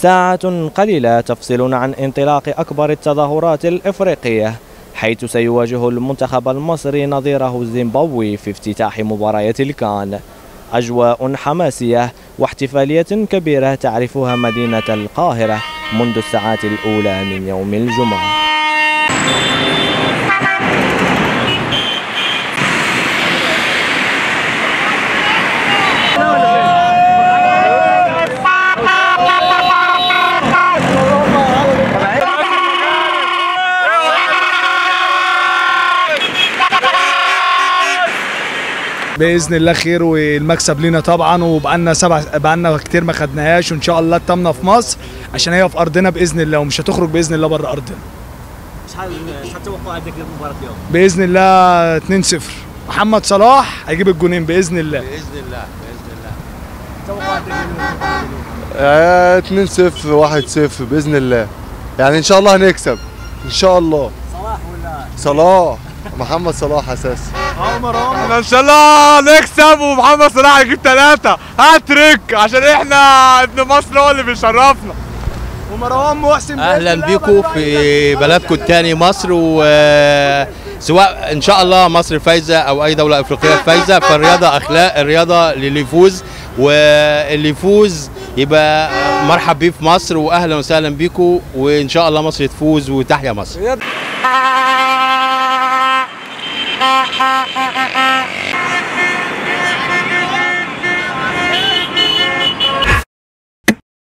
ساعة قليلة تفصلنا عن انطلاق أكبر التظاهرات الإفريقية حيث سيواجه المنتخب المصري نظيره الزيمبابوي في افتتاح مباريات الكان أجواء حماسية واحتفالية كبيرة تعرفها مدينة القاهرة منذ الساعات الأولى من يوم الجمعة باذن الله خير والمكسب لينا طبعا وبقالنا سبع بقالنا كتير ما خدناهاش وان شاء الله التامنه في مصر عشان هي في ارضنا باذن الله ومش هتخرج باذن الله بره ارضنا شحال شحال توقع عندك للمباراه اليوم؟ باذن الله 2-0 محمد صلاح هيجيب الجونين باذن الله باذن الله باذن الله توقع عندك للمباراه آه 2 0 1 0 باذن الله يعني ان شاء الله هنكسب ان شاء الله صلاح ولا صلاح محمد صلاح اساسي احنا ان شاء الله نكسب ومحمد صلاح يجيب ثلاثة هاتريك عشان احنا ابن مصر هو اللي بيشرفنا ومروان محسن اهلا بيكم في بلدكم الثاني مصر وسواء ان شاء الله مصر فايزه او اي دوله افريقيه فايزه فالرياضه اخلاق الرياضه للي يفوز واللي يفوز يبقى مرحب بيه في مصر واهلا وسهلا بيكم وان شاء الله مصر تفوز وتحيا مصر